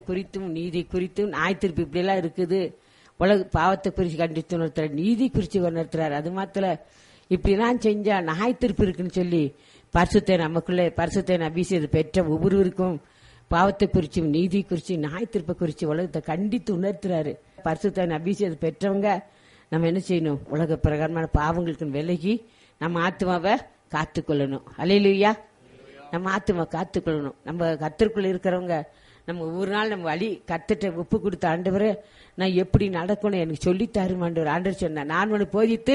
குறித்தும் நீதி குறித்தும் நியாயத்திருப்பு இப்படி எல்லாம் இருக்குது உலக பாவத்தை குறித்து கண்டித்து உணர்த்துறாரு நீதி குறித்து உணர்த்துறாரு அது மாத்திர இப்படிலாம் செஞ்சா நியாயத்திருப்பு இருக்குன்னு சொல்லி பரிசுத்தை நமக்குள்ளே பரிசுத்தை அபிஷேகத்தை பெற்ற ஒவ்வொருவருக்கும் பாவத்தை குறிச்சும் நீதி குறிச்சு நியாயத்திருப்பை குறித்து உலகத்தை கண்டித்து உணர்த்துறாரு பரிசுத்தை அபிஷேகத்தை பெற்றவங்க நம்ம என்ன செய்யணும் உலக பிரகாரமான பாவங்களுக்கு விலகி நம்ம ஆத்மாவை காத்துக்கொள்ளணும் அலையிலுயா நம்ம ஆத்மா காத்துக்கொள்ளணும் நம்ம கத்திற்குள்ள இருக்கிறவங்க நம்ம ஒவ்வொரு நாள் நம்ம வழி கத்துட்ட உப்பு கொடுத்த ஆண்டவரே நான் எப்படி நடக்கணும் எனக்கு சொல்லி தரும் ஆண்டவர் ஆண்டவர் சொன்னேன் நான் உனக்கு போதித்து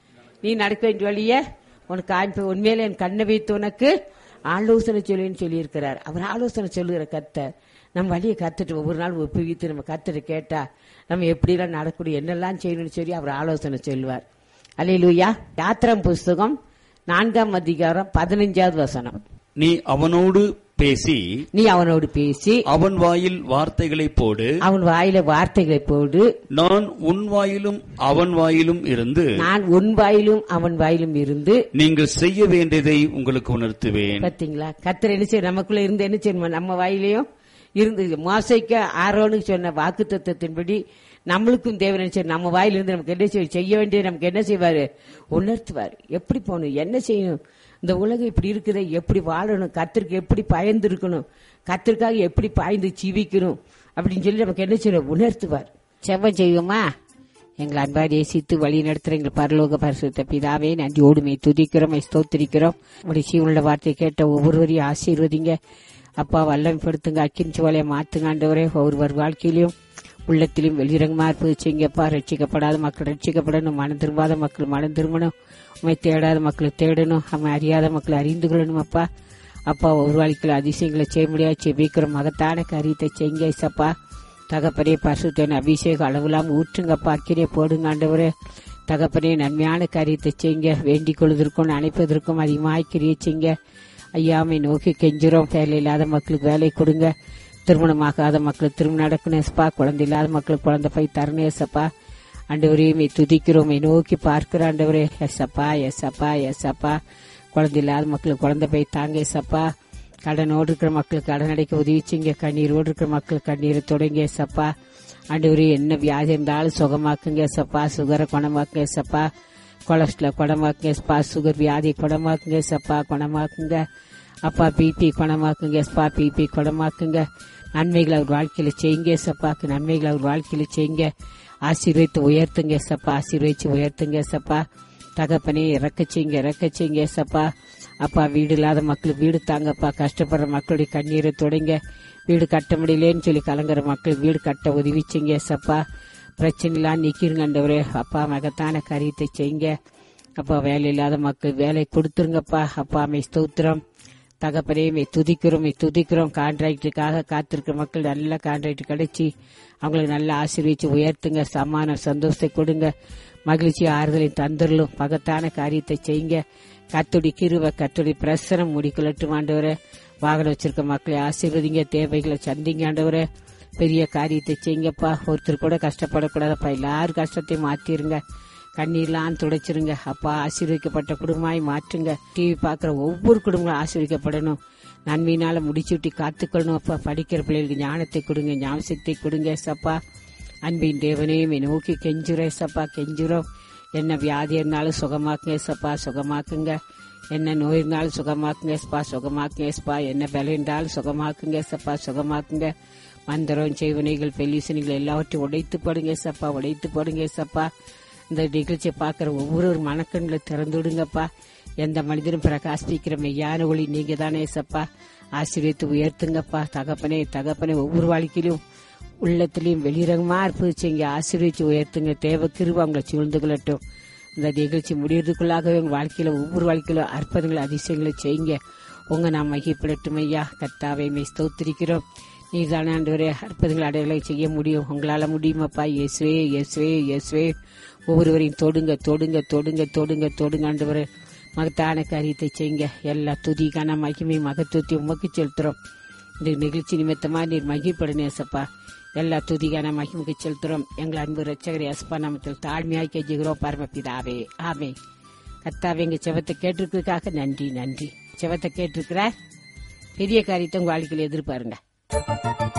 நீ நடக்க வேண்டிய வழிய உனக்கு காண்ப உண்மையில என் கண்ணை வைத்து உனக்கு ஆலோசனை சொல்லுன்னு சொல்லியிருக்கிறார் அவர் ஆலோசனை சொல்லுகிற கத்தர் நம்ம வழியை கத்துட்டு ஒவ்வொரு நாள் ஒப்புவித்து நம்ம கத்துட்டு கேட்டா நம்ம எப்படிலாம் நடக்கணும் என்னெல்லாம் செய்யணும்னு சொல்லி அவர் ஆலோசனை சொல்லுவார் அலையிலுயா யாத்திரம் புஸ்தகம் நான்காம் அதிகாரம் பதினஞ்சாவது வசனம் நீ அவனோடு பேசி நீ அவனோடு பேசி அவன் வாயில் வார்த்தைகளை போடு அவன் வாயில வார்த்தைகளை போடு நான் உன் வாயிலும் அவன் வாயிலும் இருந்து நான் உன் வாயிலும் அவன் வாயிலும் இருந்து நீங்கள் செய்ய வேண்டியதை உங்களுக்கு உணர்த்துவேன் பாத்தீங்களா கத்தர் என்ன செய்ய நமக்குள்ள இருந்து என்ன செய்யணுமா நம்ம வாயிலையும் இருந்து மோசைக்கு ஆரோனுக்கு சொன்ன வாக்கு தத்துவத்தின்படி நம்மளுக்கும் தேவன் என்ன செய்ய நம்ம வாயிலிருந்து நமக்கு என்ன செய்ய செய்ய வேண்டியது நமக்கு என்ன செய்வாரு உணர்த்துவார் எப்படி போகணும் என்ன செய்யணும் இந்த உலகம் இப்படி இருக்குதே எப்படி வாழணும் கத்திற்கு எப்படி பயந்து இருக்கணும் கத்திற்காக எப்படி பாய்ந்து ஜீவிக்கணும் அப்படின்னு சொல்லி நமக்கு என்ன செய்யணும் உணர்த்துவார் செவ்வம் செய்வோமா எங்களை அன்பாக நேசித்து வழி நடத்துற எங்கள் பரலோக பரிசுத்த பிதாவே நன்றியோடு மே துதிக்கிறோம் மை ஸ்தோத்திரிக்கிறோம் உடைய சீவனுள்ள வார்த்தை கேட்ட ஒவ்வொருவரையும் ஆசீர்வதிங்க அப்பா வல்லமைப்படுத்துங்க அக்கின் சுவலையை மாத்துங்க ஆண்டவரே ஒவ்வொருவர் வாழ்க்கையிலும் உள்ளத்திலும் வெளிரங்கமா இருப்பது செய்யுங்கப்பா ரட்சிக்கப்படாத மக்கள் ரட்சிக்கப்படணும் மனம் திரும்பாத மக்கள் மனம் திரும்பணும் உண்மை தேடாத மக்களை தேடணும் அவன் அறியாத மக்களை அறிந்து கொள்ளணும் அப்பா அப்பா ஒரு வாழ்க்கையில் அதிசயங்களை செய்ய முடியாது செபிக்கிற மகத்தான காரியத்தை செய்யுங்க ஐசப்பா தகப்பனே பசுத்தன் அபிஷேகம் அளவில்லாம ஊற்றுங்கப்பா அக்கிரியை போடுங்க ஆண்டவரே தகப்பனே நன்மையான காரியத்தை செய்யுங்க வேண்டிக் கொள்வதற்கும் அணைப்பதற்கும் அதிகமாய் கிரியை செய்யுங்க ஐயாமை நோக்கி கெஞ்சுறோம் வேலை இல்லாத மக்களுக்கு வேலை கொடுங்க திருமணமாகாத மக்களுக்கு திருமணம் நடக்கணும் எஸ்பா குழந்தை இல்லாத மக்களுக்கு குழந்தை போய் தரணும் எஸ்அப்பா ஆண்டவரையும் துதிக்கிறோம் நோக்கி பார்க்கிற ஆண்டவரே எஸ்அப்பா எஸ்அப்பா எஸ்அப்பா குழந்தை இல்லாத மக்களுக்கு குழந்தை போய் தாங்க எஸ்அப்பா கடனோடு இருக்கிற மக்களுக்கு கடன் அடைக்க உதவிச்சிங்க கண்ணீரோடு இருக்கிற மக்களுக்கு கண்ணீரை தொடங்க சப்பா ஆண்டவரே என்ன வியாதி இருந்தாலும் சுகமாக்குங்க சப்பா சுகரை குணமாக்குங்க சப்பா கொலஸ்ட்ரால் குணமாக்குங்க ஸ்பா சுகர் வியாதி குணமாக்குங்க சப்பா குணமாக்குங்க அப்பா பிபி குணமாக்குங்க ஸ்பா பிபி குணமாக்குங்க நன்மைகளை அவர் வாழ்க்கையில செய்யுங்க சப்பாக்கு நன்மைகளை அவர் வாழ்க்கையில செய்யுங்க ஆசீர்வதித்து உயர்த்துங்க சப்பா ஆசீர்வதிச்சு உயர்த்துங்க சப்பா தகப்பனே இறக்க செய்யுங்க இறக்க செய்யுங்க சப்பா அப்பா வீடு இல்லாத மக்களுக்கு வீடு தாங்கப்பா கஷ்டப்படுற மக்களுடைய கண்ணீரை தொடங்க வீடு கட்ட முடியலேன்னு சொல்லி கலங்குற மக்கள் வீடு கட்ட உதவிச்சிங்க சப்பா பிரச்சனைலாம் நிக்கிறங்கண்டவரே அப்பா மகத்தான காரியத்தை செய்யுங்க அப்பா வேலை இல்லாத மக்கள் வேலை கொடுத்துருங்கப்பா அப்பா மை ஸ்தோத்திரம் தகப்பனே மை துதிக்கிறோம் மை துதிக்கிறோம் கான்ட்ராக்டுக்காக காத்திருக்கிற மக்கள் நல்ல கான்ட்ராக்ட் கிடைச்சி அவங்களுக்கு நல்ல ஆசீர்வதிச்சு உயர்த்துங்க சமானம் சந்தோஷத்தை கொடுங்க மகிழ்ச்சி ஆறுதலை தந்துடலும் மகத்தான காரியத்தை செய்யுங்க கத்துடி கிருவ கத்துடி பிரசனம் முடிக்கலட்டும் ஆண்டவரே வாகனம் வச்சிருக்க மக்களை ஆசீர்வதிங்க தேவைகளை சந்திங்க ஆண்டவரே பெரிய காரியத்தை செய்யுங்கப்பா ஒருத்தர் கூட கஷ்டப்படக்கூடாதப்பா எல்லாரும் கஷ்டத்தையும் மாத்திருங்க கண்ணீர்லாம் துடைச்சிருங்க அப்பா ஆசீர்வதிக்கப்பட்ட குடும்பமாய் மாற்றுங்க டிவி பார்க்குற ஒவ்வொரு குடும்பங்களும் ஆசீர்விக்கப்படணும் நன்மையினால முடிச்சுட்டி காத்துக்கொள்ளணும் அப்பா படிக்கிற பிள்ளைகளுக்கு ஞானத்தை கொடுங்க ஞாபகத்தை கொடுங்க சப்பா அன்பின் தேவனையும் நோக்கி கெஞ்சுறேன் சப்பா கெஞ்சுறோம் என்ன வியாதி இருந்தாலும் சுகமாக்குங்க சப்பா சுகமாக்குங்க என்ன நோய் இருந்தாலும் சுகமாக்குங்க ஸ்பா சுகமாக்குங்க ஸ்பா என்ன பலம் இருந்தாலும் சுகமாக்குங்க சப்பா சுகமாக்குங்க மந்திரம் செய்வனைகள் பெல்லிசனைகள் எல்லாவற்றையும் உடைத்து போடுங்க சப்பா உடைத்து போடுங்க சப்பா இந்த நிகழ்ச்சியை பார்க்குற ஒவ்வொரு மனக்கண்களை திறந்து விடுங்கப்பா எந்த மனிதனும் பிரகாசிக்கிற மெய்யான ஒளி நீங்க தானே சப்பா ஆசீர்வித்து உயர்த்துங்கப்பா தகப்பனே தகப்பனே ஒவ்வொரு வாழ்க்கையிலும் உள்ளத்திலையும் வெளிரகமா இருப்பிச்சு ஆசீர்வதிச்சு உயர்த்துங்க தேவ கிருவ அவங்களை சூழ்ந்து கொள்ளட்டும் இந்த நிகழ்ச்சி முடியறதுக்குள்ளாகவே உங்க வாழ்க்கையில ஒவ்வொரு வாழ்க்கையிலும் அற்புதங்களை அதிசயங்களை செய்யுங்க உங்க நாம் மகிப்படட்டும் ஐயா கர்த்தாவை மெய் ஸ்தோத்திரிக்கிறோம் நீ தானே ஆண்டவரே அற்புதங்கள் அடையாளை செய்ய முடியும் உங்களால முடியுமாப்பா இயேசுவே இயேசுவே இயேசுவே ஒவ்வொருவரையும் தொடுங்க தொடுங்க தொடுங்க தொடுங்க தொடுங்க ஆண்டவரே மகத்தான காரியத்தை செய்யுங்க எல்லா துதிக்கான மகிமை மகத்துவத்தை உமக்கு செலுத்துறோம் இந்த நிகழ்ச்சி நிமித்தமா நீர் மகிழ்படுனேசப்பா எல்லா துதிக்கான மகிமுக்கு செலுத்துறோம் எங்கள் அன்பு ரச்சகரை அஸ்பா நாமத்தில் தாழ்மையாய் கெஞ்சுகிறோம் பரமபிதாவே ஆமே கத்தாவே எங்க செவத்தை கேட்டிருக்கிறதுக்காக நன்றி நன்றி செவத்தை கேட்டிருக்கிற பெரிய காரியத்தை உங்க வாழ்க்கையில் எதிர்பாருங்க